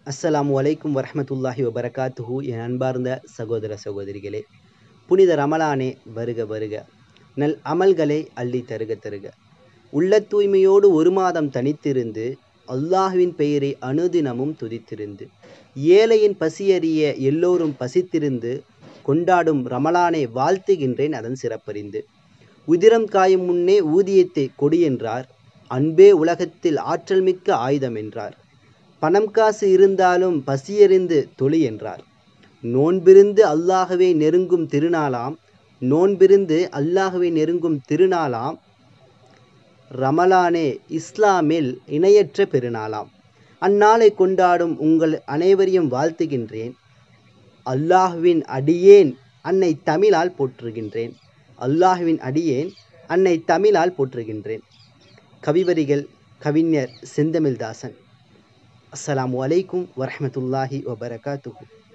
அஸ்ஸலாமு அலைக்கும் வரஹ்மத்துல்லாஹி வபரகாத்துஹு என் அன்பார்ந்த சகோதர சகோதரிகளே புனித ரமலானே வருக வருக நல் அமல்களை அள்ளி தருக தருக உள்ள தூய்மையோடு ஒரு மாதம் தனித்திருந்து அல்லாஹுவின் பெயரை அனுதினமும் துதித்திருந்து ஏழையின் பசியறிய எல்லோரும் பசித்திருந்து கொண்டாடும் ரமலானை வாழ்த்துகின்றேன் அதன் சிறப்பறிந்து உதிரம் காயும் முன்னே ஊதியத்தை கொடி என்றார் அன்பே உலகத்தில் ஆற்றல் மிக்க ஆயுதம் என்றார் பணம் காசு இருந்தாலும் பசியறிந்து தொழி என்றார் நோன்பிருந்து அல்லாகவே நெருங்கும் திருநாளாம் நோன்பிருந்து அல்லாகவே நெருங்கும் திருநாளாம் ரமலானே இஸ்லாமில் இணையற்ற பெருநாளாம் அந்நாளை கொண்டாடும் உங்கள் அனைவரையும் வாழ்த்துகின்றேன் அல்லாஹுவின் அடியேன் அன்னை தமிழால் போற்றுகின்றேன் அல்லாஹுவின் அடியேன் அன்னை தமிழால் போற்றுகின்றேன் கவிவரிகள் கவிஞர் செந்தமிழ்தாசன் அஸ்ஸலாமு அலைக்கும் வரஹ்மத்துல்லாஹி வபரகாத்துஹு